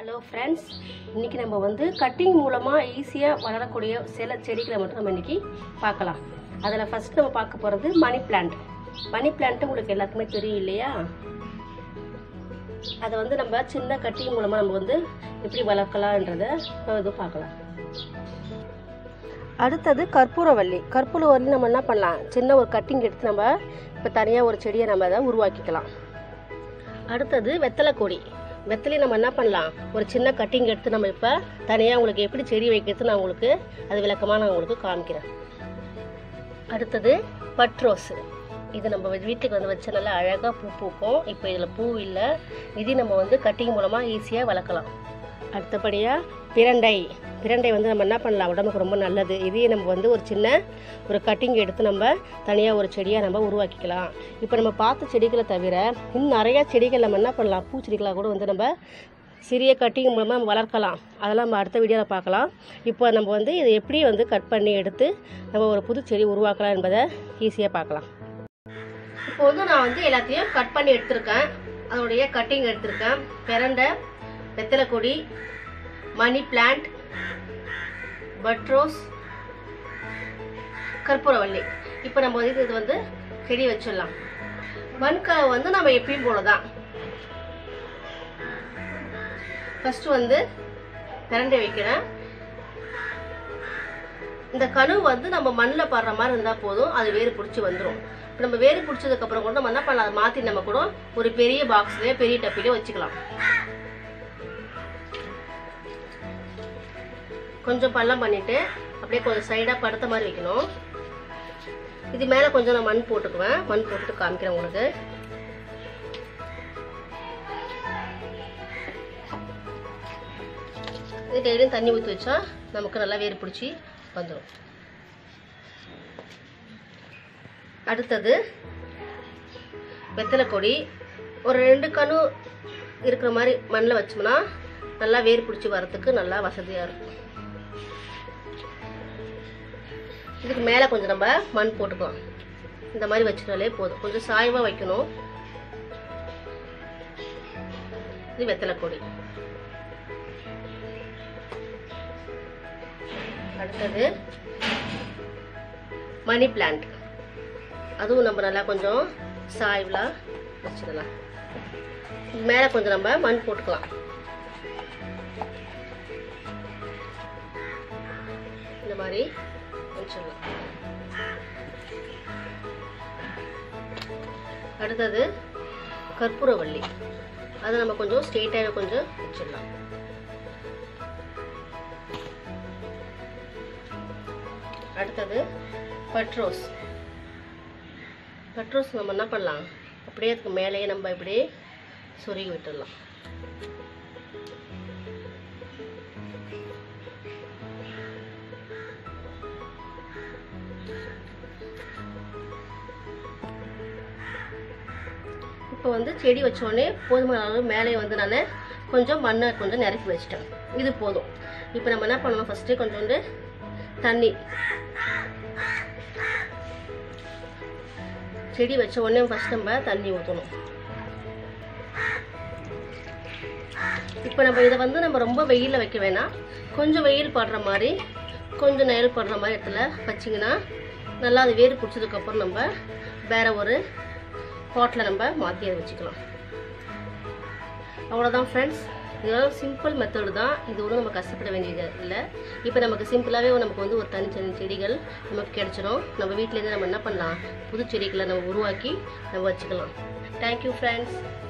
hello friends இன்றைக்கி நம்ம வந்து கட்டிங் மூலமாக ஈஸியாக வளரக்கூடிய சில செடிகளை மட்டும் நம்ம இன்றைக்கி பார்க்கலாம் அதில் ஃபஸ்ட் நம்ம பார்க்க போகிறது மணி பிளான்ட் மணி பிளான்ட் உங்களுக்கு எல்லாத்துக்குமே தெரியும் இல்லையா அதை வந்து நம்ம சின்ன கட்டிங் மூலமாக நம்ம வந்து எப்படி வளர்க்கலான்றதை நம்ம இது பார்க்கலாம் அடுத்தது கற்பூரவள்ளி கற்பூரவள்ளி நம்ம என்ன பண்ணலாம் சின்ன ஒரு கட்டிங் எடுத்து நம்ம இப்போ தனியாக ஒரு செடியை நம்ம அதை உருவாக்கிக்கலாம் அடுத்தது வெத்தலை கொடி வெத்தலையை நம்ம என்ன பண்ணலாம் ஒரு சின்ன கட்டிங் எடுத்து நம்ம இப்போ தனியாக உங்களுக்கு எப்படி செடி வைக்கிறது நான் உங்களுக்கு அது விளக்கமாக நான் உங்களுக்கு காமிக்கிறேன் அடுத்தது பட்ரோஸு இது நம்ம வீட்டுக்கு வந்து வச்ச நல்லா அழகாக பூ பூக்கும் இப்போ இதில் பூ இல்லை இது நம்ம வந்து கட்டிங் மூலமாக ஈஸியாக வளர்க்கலாம் அடுத்தபடியாக பிரண்டை பிரண்டை வந்து நம்ம என்ன பண்ணலாம் உடம்புக்கு ரொம்ப நல்லது இதையே நம்ம வந்து ஒரு சின்ன ஒரு கட்டிங் எடுத்து நம்ம தனியாக ஒரு செடியாக நம்ம உருவாக்கிக்கலாம் இப்போ நம்ம பார்த்த செடிகளை தவிர இன்னும் நிறையா செடிகள் நம்ம என்ன பண்ணலாம் பூச்செடிகளாக கூட வந்து நம்ம சிறிய கட்டிங் மூலமாக நம்ம வளர்க்கலாம் அதெல்லாம் நம்ம அடுத்த வீடியோவில் பார்க்கலாம் இப்போ நம்ம வந்து இதை எப்படி வந்து கட் பண்ணி எடுத்து நம்ம ஒரு புது செடி உருவாக்கலாம் என்பதை ஈஸியாக பார்க்கலாம் இப்போ வந்து நான் வந்து எல்லாத்தையும் கட் பண்ணி எடுத்திருக்கேன் அதோடைய கட்டிங் எடுத்திருக்கேன் பிரண்டை வெத்தலை கொடி மணி பிளான்ட் பட்ரோஸ் கற்பூரவள்ளி இப்போ நம்ம வந்து இது வந்து செடி வச்சிடலாம் மண்காவை வந்து நம்ம எப்பயும் போல தான் ஃபர்ஸ்ட் வந்து பிரண்டை வைக்கிறேன் இந்த கனவு வந்து நம்ம மண்ணில் படுற மாதிரி இருந்தால் போதும் அது வேறு பிடிச்சி வந்துடும் இப்போ நம்ம வேறு பிடிச்சதுக்கப்புறம் கூட நம்ம என்ன பண்ணலாம் அதை மாற்றி நம்ம கூட ஒரு பெரிய பாக்ஸ்லேயே பெரிய டப்பிலையோ வச்சுக்கலாம் கொஞ்சம் பள்ளம் பண்ணிட்டு அப்படியே கொஞ்சம் சைடாக படுத்த மாதிரி வைக்கணும் இது மேலே கொஞ்சம் நான் மண் போட்டுக்குவேன் மண் போட்டுட்டு காமிக்கிறேன் உங்களுக்கு இது டெய்லியும் தண்ணி ஊற்றி வச்சா நமக்கு நல்லா வேறு பிடிச்சி வந்துடும் அடுத்தது வெத்தலை கொடி ஒரு ரெண்டு கணு இருக்கிற மாதிரி மண்ணில் வச்சோம்னா நல்லா வேர் பிடிச்சி வரத்துக்கு நல்லா வசதியாக இருக்கும் இதுக்கு மேலே கொஞ்சம் நம்ம மண் போட்டுக்கலாம் இந்த மாதிரி வச்சுட்டாலே போதும் கொஞ்சம் சாய்வாக வைக்கணும் இது வெத்தலை கொடி அடுத்தது மணி பிளான்ட் அதுவும் நம்ம நல்லா கொஞ்சம் சாய்வில் வச்சுக்கலாம் மேலே கொஞ்சம் நம்ம மண் போட்டுக்கலாம் இந்த மாதிரி வச்சிடலாம் அடுத்தது கற்பூரவள்ளி அதை நம்ம கொஞ்சம் ஸ்ட்ரெயிட்டாகவே கொஞ்சம் வச்சிடலாம் அடுத்தது பட்ரோஸ் பட்ரோஸ் நம்ம என்ன பண்ணலாம் அப்படியே அதுக்கு மேலேயே நம்ம இப்படியே சொருகி விட்டுடலாம் இப்போ வந்து செடி வச்சோடனே போதுமான அளவு மேலே வந்து நான் கொஞ்சம் மண்ணை கொஞ்சம் நிரப்பி வச்சிட்டேன் இது போதும் இப்போ நம்ம என்ன பண்ணணும் ஃபஸ்ட்டு கொஞ்சோண்டு தண்ணி செடி வச்ச உடனே ஃபஸ்ட் நம்ம தண்ணி ஊற்றணும் இப்போ நம்ம இதை வந்து நம்ம ரொம்ப வெயிலில் வைக்க வேணாம் கொஞ்சம் வெயில் படுற மாதிரி கொஞ்சம் நிழல் படுற மாதிரி இடத்துல வச்சிங்கன்னா நல்லா அது வேறு பிடிச்சதுக்கப்புறம் நம்ம வேற ஒரு பாட்டில் நம்ம மாற்றி அதை வச்சுக்கலாம் அவ்வளோதான் ஃப்ரெண்ட்ஸ் இதெல்லாம் சிம்பிள் மெத்தடு தான் இது ஒன்றும் நம்ம கஷ்டப்பட வேண்டியது இல்லை இப்போ நமக்கு சிம்பிளாகவே நமக்கு வந்து ஒரு தனித்தனி செடிகள் நமக்கு கிடைச்சிடும் நம்ம வீட்டிலேருந்து நம்ம என்ன பண்ணலாம் புது செடிகளை நம்ம உருவாக்கி நம்ம வச்சுக்கலாம் தேங்க்யூ ஃப்ரெண்ட்ஸ்